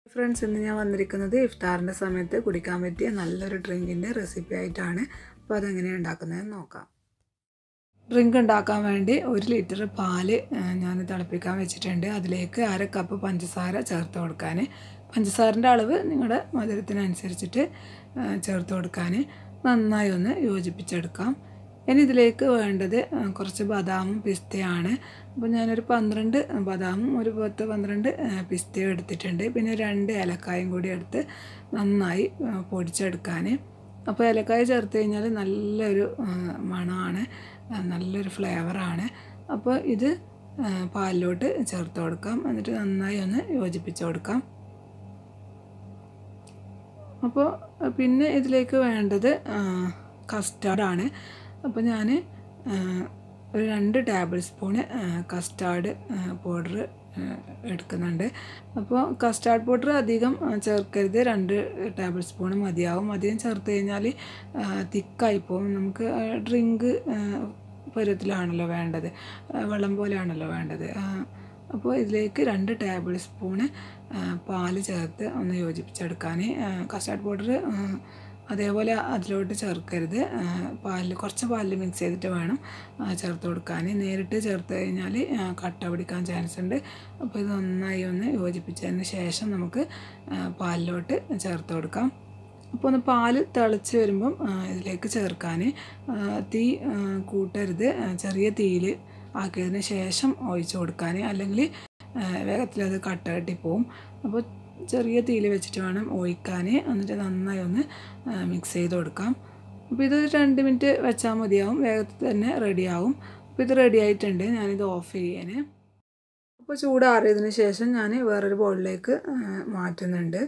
friends ഇന്ന് ഞാൻ വന്നിരിക്കുന്നത് ഇഫ്താറിൻ്റെ സമയത്ത് കുടിക്കാൻ പറ്റിയ നല്ലൊരു ഡ്രിങ്കിൻ്റെ റെസിപ്പി ആയിട്ടാണ് അപ്പോൾ അതെങ്ങനെയാണ് ഉണ്ടാക്കുന്നതെന്ന് നോക്കാം ഡ്രിങ്ക് ഉണ്ടാക്കാൻ വേണ്ടി ഒരു ലിറ്റർ പാല് ഞാൻ തിളപ്പിക്കാൻ വെച്ചിട്ടുണ്ട് അതിലേക്ക് അര കപ്പ് പഞ്ചസാര ചേർത്ത് കൊടുക്കാൻ പഞ്ചസാരൻ്റെ അളവ് നിങ്ങളുടെ മധുരത്തിനനുസരിച്ചിട്ട് ചേർത്ത് കൊടുക്കാൻ നന്നായി ഒന്ന് യോജിപ്പിച്ചെടുക്കാം ഇനി ഇതിലേക്ക് വേണ്ടത് കുറച്ച് ബദാമും പിസ്തയാണ് അപ്പോൾ ഞാനൊരു പന്ത്രണ്ട് ബദാമും ഒരു പത്ത് പന്ത്രണ്ട് പിസ്തയും എടുത്തിട്ടുണ്ട് പിന്നെ രണ്ട് ഏലക്കായും കൂടി എടുത്ത് നന്നായി പൊടിച്ചെടുക്കാൻ അപ്പോൾ ഏലക്കായ ചേർത്ത് കഴിഞ്ഞാൽ നല്ലൊരു മണമാണ് നല്ലൊരു ഫ്ലേവറാണ് അപ്പോൾ ഇത് പാലിലോട്ട് ചേർത്ത് കൊടുക്കാം എന്നിട്ട് നന്നായി ഒന്ന് യോജിപ്പിച്ച് കൊടുക്കാം അപ്പോൾ പിന്നെ ഇതിലേക്ക് വേണ്ടത് കസ്റ്റാർഡാണ് അപ്പോൾ ഞാൻ ഒരു രണ്ട് ടേബിൾ സ്പൂണ് കസ്റ്റാർഡ് പൗഡർ എടുക്കുന്നുണ്ട് അപ്പോൾ കസ്റ്റാർഡ് പൗഡർ അധികം ചേർക്കരുത് രണ്ട് ടേബിൾ സ്പൂൺ മതിയാവും അധികം ചേർത്ത് കഴിഞ്ഞാൽ തിക്കായി പോകും നമുക്ക് ഡ്രിങ്ക് പരുവത്തിലാണല്ലോ വേണ്ടത് വെള്ളം പോലെയാണല്ലോ വേണ്ടത് അപ്പോൾ ഇതിലേക്ക് രണ്ട് ടേബിൾ സ്പൂണ് പാല് ചേർത്ത് ഒന്ന് യോജിപ്പിച്ചെടുക്കാൻ കസ്റ്റാർഡ് പൗഡർ അതേപോലെ അതിലോട്ട് ചേർക്കരുത് പാലിൽ കുറച്ച് പാലിൽ മിക്സ് ചെയ്തിട്ട് വേണം ചേർത്ത് കൊടുക്കാൻ നേരിട്ട് ചേർത്ത് കഴിഞ്ഞാൽ കട്ട പിടിക്കാൻ ചാൻസ് ഉണ്ട് അപ്പോൾ ഇത് നന്നായി ഒന്ന് യോജിപ്പിച്ചതിന് ശേഷം നമുക്ക് പാലിലോട്ട് ചേർത്ത് കൊടുക്കാം അപ്പോൾ ഒന്ന് പാല് തിളച്ച് വരുമ്പം ഇതിലേക്ക് ചേർക്കാൻ തീ കൂട്ടരുത് ചെറിയ തീയിൽ ആക്കിയതിന് ശേഷം ഒഴിച്ച് കൊടുക്കാൻ അല്ലെങ്കിൽ വേഗത്തിൽ അത് കട്ട കെട്ടിപ്പോവും അപ്പോൾ ചെറിയ തീയിൽ വെച്ചിട്ട് വേണം ഒഴിക്കാൻ എന്നിട്ട് നന്നായി ഒന്ന് മിക്സ് ചെയ്ത് കൊടുക്കാം അപ്പോൾ ഇത് രണ്ട് മിനിറ്റ് വെച്ചാൽ മതിയാവും വേഗത്തിൽ തന്നെ റെഡിയാവും അപ്പോൾ ഇത് റെഡി ആയിട്ടുണ്ട് ഞാനിത് ഓഫ് ചെയ്യാൻ അപ്പോൾ ചൂടാറിയതിന് ശേഷം ഞാൻ വേറൊരു ബൗളിലേക്ക് മാറ്റുന്നുണ്ട്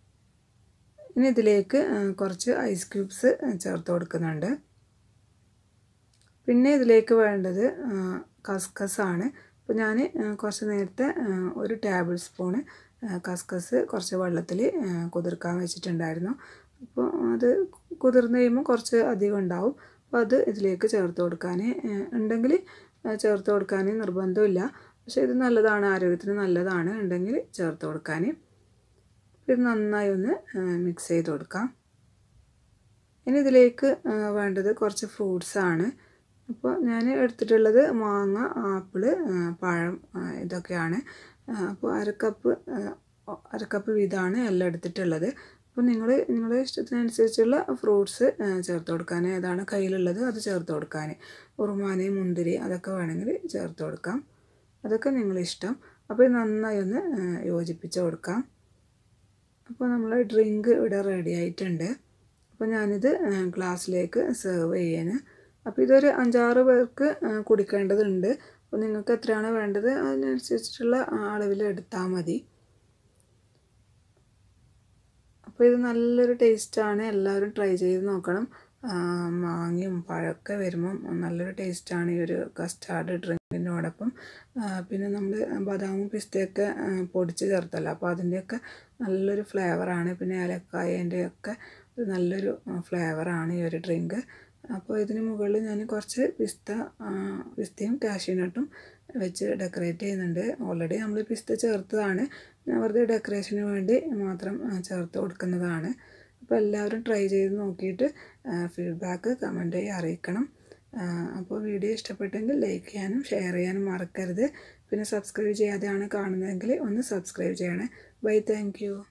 ഇനി ഇതിലേക്ക് കുറച്ച് ഐസ് ക്യൂബ്സ് ചേർത്ത് കൊടുക്കുന്നുണ്ട് പിന്നെ ഇതിലേക്ക് വേണ്ടത് കസ്കസാണ് അപ്പോൾ ഞാൻ കുറച്ച് നേരത്തെ ഒരു ടേബിൾ സ്പൂണ് കസ്കസ് കുറച്ച് വെള്ളത്തിൽ കുതിർക്കാൻ വെച്ചിട്ടുണ്ടായിരുന്നു അപ്പോൾ അത് കുതിർന്ന് കഴിയുമ്പോൾ കുറച്ച് അധികം ഉണ്ടാവും അപ്പോൾ അത് ഇതിലേക്ക് ചേർത്ത് കൊടുക്കാൻ ഉണ്ടെങ്കിൽ ചേർത്ത് കൊടുക്കാൻ നിർബന്ധമില്ല പക്ഷേ ഇത് നല്ലതാണ് ആരോഗ്യത്തിന് നല്ലതാണ് ഉണ്ടെങ്കിൽ ചേർത്ത് കൊടുക്കാൻ ഇത് നന്നായി ഒന്ന് മിക്സ് ചെയ്ത് കൊടുക്കാം ഇനി ഇതിലേക്ക് വേണ്ടത് കുറച്ച് ഫ്രൂട്ട്സാണ് അപ്പോൾ ഞാൻ എടുത്തിട്ടുള്ളത് മാങ്ങ ആപ്പിള് പഴം ഇതൊക്കെയാണ് അപ്പോൾ അരക്കപ്പ് അരക്കപ്പ് വീതമാണ് എല്ലാം എടുത്തിട്ടുള്ളത് അപ്പോൾ നിങ്ങൾ നിങ്ങളുടെ ഇഷ്ടത്തിനനുസരിച്ചുള്ള ഫ്രൂട്ട്സ് ചേർത്ത് കൊടുക്കാൻ ഏതാണ് കയ്യിലുള്ളത് അത് ചേർത്ത് കൊടുക്കാൻ ഉറുമാനി മുന്തിരി അതൊക്കെ വേണമെങ്കിൽ ചേർത്ത് കൊടുക്കാം അതൊക്കെ നിങ്ങളിഷ്ടം അപ്പോൾ ഇത് നന്നായി ഒന്ന് യോജിപ്പിച്ച് കൊടുക്കാം അപ്പോൾ നമ്മൾ ഡ്രിങ്ക് ഇവിടെ റെഡി ആയിട്ടുണ്ട് അപ്പോൾ ഞാനിത് ഗ്ലാസ്സിലേക്ക് സെർവ് ചെയ്യാൻ അപ്പോൾ ഇതൊരു അഞ്ചാറ് പേർക്ക് കുടിക്കേണ്ടതുണ്ട് അപ്പോൾ നിങ്ങൾക്ക് എത്രയാണ് വേണ്ടത് അതിനനുസരിച്ചിട്ടുള്ള അളവിൽ എടുത്താൽ മതി അപ്പോൾ ഇത് നല്ലൊരു ടേസ്റ്റാണ് എല്ലാവരും ട്രൈ ചെയ്ത് നോക്കണം മാങ്ങയും പഴമൊക്കെ വരുമ്പം നല്ലൊരു ടേസ്റ്റാണ് ഈ ഒരു കസ്റ്റാർഡ് ഡ്രിങ്കിനോടൊപ്പം പിന്നെ നമ്മൾ ബദാമും പിസ്തയൊക്കെ പൊടിച്ച് ചേർത്തല്ലോ അപ്പോൾ അതിൻ്റെയൊക്കെ നല്ലൊരു ഫ്ലേവറാണ് പിന്നെ ഏലക്കായൻ്റെയൊക്കെ ഒരു നല്ലൊരു ഫ്ലേവറാണ് ഈ ഒരു ഡ്രിങ്ക് അപ്പോൾ ഇതിന് മുകളിൽ ഞാൻ കുറച്ച് പിസ്ത പിസ്തയും കാഷ്യൂനട്ടും വെച്ച് ഡെക്കറേറ്റ് ചെയ്യുന്നുണ്ട് ഓൾറെഡി നമ്മൾ പിസ്ത ചേർത്തതാണ് ഞാൻ വെറുതെ ഡെക്കറേഷന് വേണ്ടി മാത്രം ചേർത്ത് കൊടുക്കുന്നതാണ് അപ്പോൾ എല്ലാവരും ട്രൈ ചെയ്ത് നോക്കിയിട്ട് ഫീഡ്ബാക്ക് കമൻ്റ് ആയി അറിയിക്കണം അപ്പോൾ വീഡിയോ ഇഷ്ടപ്പെട്ടെങ്കിൽ ലൈക്ക് ചെയ്യാനും ഷെയർ ചെയ്യാനും മറക്കരുത് പിന്നെ സബ്സ്ക്രൈബ് ചെയ്യാതെയാണ് കാണുന്നതെങ്കിൽ ഒന്ന് സബ്സ്ക്രൈബ് ചെയ്യണേ ബൈ താങ്ക്